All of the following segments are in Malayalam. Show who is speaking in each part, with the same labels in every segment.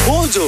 Speaker 1: Mojo.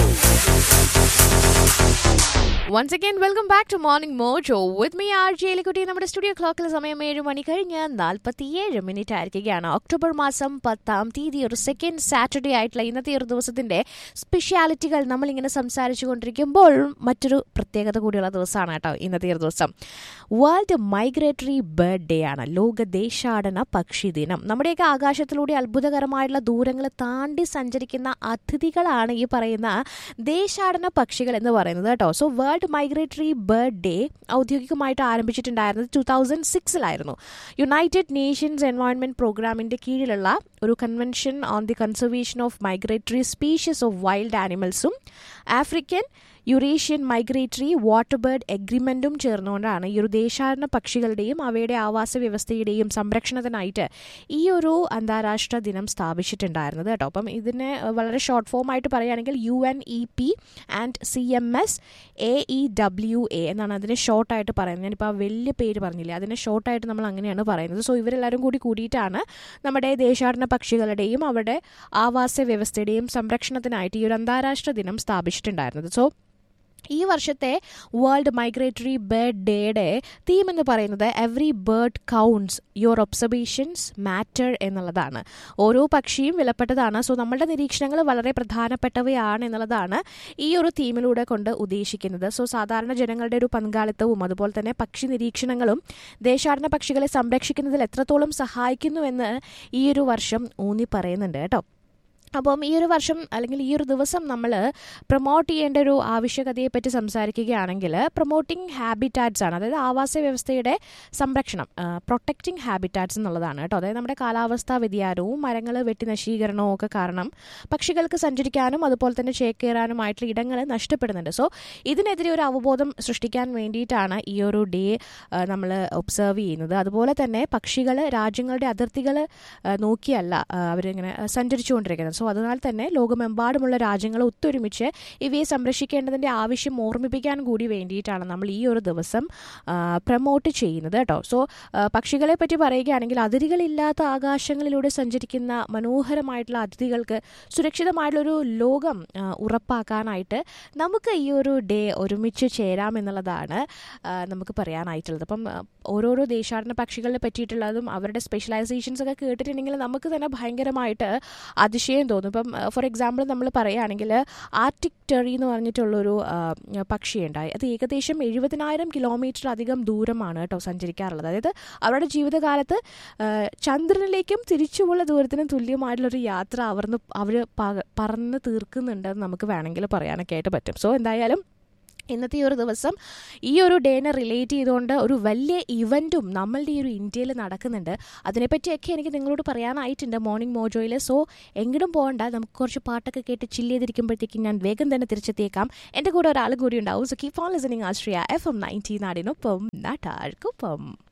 Speaker 2: Once again welcome back to morning Mojo with me R J Elikkutty നമ്മുടെ സ്റ്റുഡിയോ ക്ലോക്കിൽ സമയം ഏഴ് മണി കഴിഞ്ഞ് നാൽപ്പത്തിയേഴ് മിനിറ്റ് ആയിരിക്കുകയാണ് ഒക്ടോബർ മാസം പത്താം തീയതി ഒരു സെക്കൻഡ് സാറ്റർഡേ ആയിട്ടുള്ള ഇന്നത്തെ ഒരു ദിവസത്തിന്റെ സ്പെഷ്യാലിറ്റികൾ നമ്മളിങ്ങനെ സംസാരിച്ചു കൊണ്ടിരിക്കുമ്പോൾ മറ്റൊരു പ്രത്യേകത കൂടിയുള്ള ദിവസമാണ് കേട്ടോ ഇന്നത്തെ ഒരു ദിവസം വേൾഡ് മൈഗ്രേറ്ററി ബേർഡ് ഡേ ആണ് ലോക ദേശാടന പക്ഷി ദിനം നമ്മുടെയൊക്കെ ആകാശത്തിലൂടെ അത്ഭുതകരമായിട്ടുള്ള ദൂരങ്ങൾ താണ്ടി സഞ്ചരിക്കുന്ന അതിഥികളാണ് ഈ പറയുന്ന ദേശാടന പക്ഷികൾ എന്ന് പറയുന്നത് കേട്ടോ so world migratory bird day ഔദ്യോഗികമായിട്ട് ആരംഭിച്ചിട്ടുണ്ടായിരുന്നത് ടു തൗസൻഡ് സിക്സിലായിരുന്നു യുണൈറ്റഡ് നേഷൻസ് എൻവയോൺമെന്റ് പ്രോഗ്രാമിന്റെ കീഴിലുള്ള ഒരു convention on the conservation of migratory species of wild ആനിമൽസും African Eurasian migratory water bird എഗ്രിമെന്റും ചേർന്നുകൊണ്ടാണ് ഈ ഒരു ദേശാടന പക്ഷികളുടെയും അവയുടെ ആവാസ വ്യവസ്ഥയുടെയും സംരക്ഷണത്തിനായിട്ട് ഈ ഒരു അന്താരാഷ്ട്ര ദിനം സ്ഥാപിച്ചിട്ടുണ്ടായിരുന്നത് കേട്ടോ അപ്പം ഇതിനെ വളരെ ഷോർട്ട് ഫോം ആയിട്ട് പറയുകയാണെങ്കിൽ U N E P and C M S A E W A എന്നാണ് അതിനെ ഷോർട്ടായിട്ട് പറയുന്നത് ഞാനിപ്പോൾ ആ വലിയ പേര് പറഞ്ഞില്ലേ അതിനെ ഷോർട്ടായിട്ട് നമ്മൾ അങ്ങനെയാണ് പറയുന്നത് സോ ഇവരെല്ലാവരും കൂടി കൂടിയിട്ടാണ് നമ്മുടെ ദേശാടന പക്ഷികളുടെയും അവരുടെ ആവാസ വ്യവസ്ഥയുടെയും സംരക്ഷണത്തിനായിട്ട് ഈ ഒരു അന്താരാഷ്ട്ര ദിനം സ്ഥാപിച്ചിട്ടുണ്ടായിരുന്നത് സോ ഈ വർഷത്തെ വേൾഡ് മൈഗ്രേറ്ററി ബേർഡ് ഡേയുടെ തീം എന്ന് പറയുന്നത് every bird counts your observations matter എന്നുള്ളതാണ് ഓരോ പക്ഷിയും വിലപ്പെട്ടതാണ് സോ നമ്മളുടെ നിരീക്ഷണങ്ങൾ വളരെ പ്രധാനപ്പെട്ടവയാണ് എന്നുള്ളതാണ് ഈ ഒരു തീമിലൂടെ കൊണ്ട് ഉദ്ദേശിക്കുന്നത് സോ സാധാരണ ജനങ്ങളുടെ ഒരു പങ്കാളിത്തവും അതുപോലെ തന്നെ പക്ഷി നിരീക്ഷണങ്ങളും ദേശാടന പക്ഷികളെ സംരക്ഷിക്കുന്നതിൽ എത്രത്തോളം സഹായിക്കുന്നുവെന്ന് ഈ ഒരു വർഷം ഊന്നി പറയുന്നുണ്ട് കേട്ടോ അപ്പം ഈ ഒരു വർഷം അല്ലെങ്കിൽ ഈ ഒരു ദിവസം നമ്മൾ പ്രൊമോട്ട് ചെയ്യേണ്ട ഒരു ആവശ്യകതയെപ്പറ്റി സംസാരിക്കുകയാണെങ്കിൽ പ്രൊമോട്ടിംഗ് ഹാബിറ്റാറ്റ്സ് ആണ് അതായത് ആവാസ വ്യവസ്ഥയുടെ സംരക്ഷണം പ്രൊട്ടക്റ്റിംഗ് ഹാബിറ്റാറ്റ്സ് എന്നുള്ളതാണ് കേട്ടോ അതായത് നമ്മുടെ കാലാവസ്ഥാ വ്യതിയാനവും മരങ്ങൾ വെട്ടി നശീകരണവും ഒക്കെ കാരണം പക്ഷികൾക്ക് സഞ്ചരിക്കാനും അതുപോലെ തന്നെ ചേക്കേറാനുമായിട്ടുള്ള ഇടങ്ങൾ നഷ്ടപ്പെടുന്നുണ്ട് സോ ഇതിനെതിരെ ഒരു അവബോധം സൃഷ്ടിക്കാൻ വേണ്ടിയിട്ടാണ് ഈ ഒരു ഡേ നമ്മൾ ഒബ്സർവ് ചെയ്യുന്നത് അതുപോലെ തന്നെ പക്ഷികൾ രാജ്യങ്ങളുടെ അതിർത്തികൾ നോക്കിയല്ല ആ, അവരിങ്ങനെ സഞ്ചരിച്ചുകൊണ്ടിരിക്കുന്നത് സോ അതിനാൽ തന്നെ ലോകമെമ്പാടുമുള്ള രാജ്യങ്ങൾ ഒത്തൊരുമിച്ച് ഇവയെ സംരക്ഷിക്കേണ്ടതിൻ്റെ ആവശ്യം ഓർമ്മിപ്പിക്കാൻ കൂടി വേണ്ടിയിട്ടാണ് നമ്മൾ ഈ ഒരു ദിവസം പ്രമോട്ട് ചെയ്യുന്നത് കേട്ടോ സോ പക്ഷികളെ പറ്റി പറയുകയാണെങ്കിൽ അതിരുകളില്ലാത്ത ആകാശങ്ങളിലൂടെ സഞ്ചരിക്കുന്ന മനോഹരമായിട്ടുള്ള അതിഥികൾക്ക് സുരക്ഷിതമായിട്ടുള്ളൊരു ലോകം ആ, ഉറപ്പാക്കാനായിട്ട് നമുക്ക് ഈ ഒരു ഡേ ഒരുമിച്ച് ചേരാം എന്നുള്ളതാണ് ആ, നമുക്ക് പറയാനായിട്ടുള്ളത് അപ്പം ആ, ഓരോരോ ദേശാടന പക്ഷികളെ പറ്റിയിട്ടുള്ളതും അവരുടെ സ്പെഷ്യലൈസേഷൻസ് ഒക്കെ കേട്ടിട്ടുണ്ടെങ്കിൽ നമുക്ക് തന്നെ ഭയങ്കരമായിട്ട് അതിശയം തോന്നും ഇപ്പം ഫോർ എക്സാമ്പിൾ നമ്മൾ പറയുകയാണെങ്കിൽ ആർട്ടിക് ടെറി എന്ന് പറഞ്ഞിട്ടുള്ളൊരു ആ, പക്ഷിയുണ്ടായി അത് ഏകദേശം എഴുപതിനായിരം കിലോമീറ്റർ അധികം ദൂരമാണ് കേട്ടോ സഞ്ചരിക്കാറുള്ളത് അതായത് അവരുടെ ജീവിതകാലത്ത് ആ, ചന്ദ്രനിലേക്കും തിരിച്ചുമുള്ള ദൂരത്തിനും തുല്യമായിട്ടുള്ളൊരു യാത്ര അവർന്ന് അവർ പറന്ന് തീർക്കുന്നുണ്ടെന്ന് നമുക്ക് വേണമെങ്കിൽ പറയാനൊക്കെ ആയിട്ട് പറ്റും സോ എന്തായാലും ഇന്നത്തെ ഈ ഒരു ദിവസം ഈ ഒരു ഡേനെ റിലേറ്റ് ചെയ്തുകൊണ്ട് ഒരു വലിയ ഇവൻറ്റും നമ്മളുടെ ഈ ഒരു ഇന്ത്യയിൽ നടക്കുന്നുണ്ട് അതിനെപ്പറ്റിയൊക്കെ എനിക്ക് നിങ്ങളോട് പറയാനായിട്ടുണ്ട് മോർണിംഗ് മോജോയിൽ സോ എങ്ങോട്ടും പോകണ്ട നമുക്ക് കുറച്ച് പാട്ടൊക്കെ കേട്ട് ചില്ല് ചെയ്തിരിക്കുമ്പോഴത്തേക്കും ഞാൻ വേഗം തന്നെ തിരിച്ചെത്തിയേക്കാം എൻ്റെ കൂടെ ഒരാളും കൂടി ഉണ്ടാവും so keep on listening Ashraya FM ninety നയൻറ്റി നാടിനൊപ്പം നാട്ടാർക്കൊപ്പം